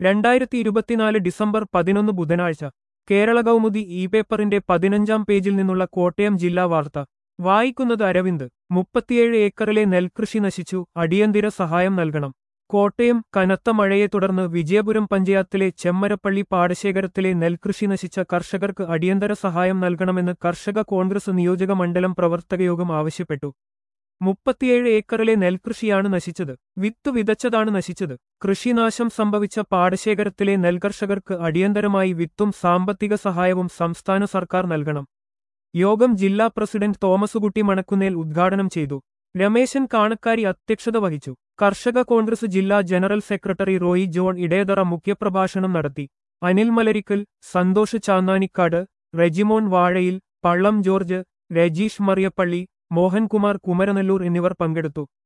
രണ്ടായിരത്തി ഇരുപത്തിനാല് ഡിസംബർ പതിനൊന്ന് ബുധനാഴ്ച കേരള കൗമുദി ഇ പേപ്പറിന്റെ പതിനഞ്ചാം പേജിൽ നിന്നുള്ള കോട്ടയം ജില്ലാ വാർത്ത വായിക്കുന്നത് അരവിന്ദ് മുപ്പത്തിയേഴ് ഏക്കറിലെ നെൽകൃഷി നശിച്ചു അടിയന്തര സഹായം നൽകണം കോട്ടയം കനത്ത മഴയെ തുടർന്ന് വിജയപുരം പഞ്ചായത്തിലെ ചെമ്മരപ്പള്ളി പാടശേഖരത്തിലെ നെൽകൃഷി നശിച്ച കർഷകർക്ക് അടിയന്തര സഹായം നൽകണമെന്ന് കർഷക കോൺഗ്രസ് നിയോജക മണ്ഡലം പ്രവർത്തകയോഗം ആവശ്യപ്പെട്ടു മുപ്പത്തിയേഴ് ഏക്കറിലെ നെൽകൃഷിയാണ് നശിച്ചത് വിത്ത് വിതച്ചതാണ് നശിച്ചത് കൃഷിനാശം സംഭവിച്ച പാടശേഖരത്തിലെ നെൽകർഷകർക്ക് അടിയന്തരമായി വിത്തും സാമ്പത്തിക സഹായവും സംസ്ഥാന സർക്കാർ നൽകണം യോഗം ജില്ലാ പ്രസിഡന്റ് തോമസുകുട്ടി മണക്കുന്നേൽ ഉദ്ഘാടനം ചെയ്തു രമേശൻ കാണക്കാരി അധ്യക്ഷത വഹിച്ചു കർഷക കോൺഗ്രസ് ജില്ലാ general secretary Roy John Edayathara മുഖ്യപ്രഭാഷണം നടത്തി അനിൽ മലരിക്കൽ സന്തോഷ് ചാന്നാനിക്കാട് റെജിമോൻ വാഴയിൽ പള്ളം ജോർജ് രജീഷ് മറിയപ്പള്ളി മോഹൻകുമാർ കുമരനെല്ലൂർ എന്നിവർ പങ്കെടുത്തു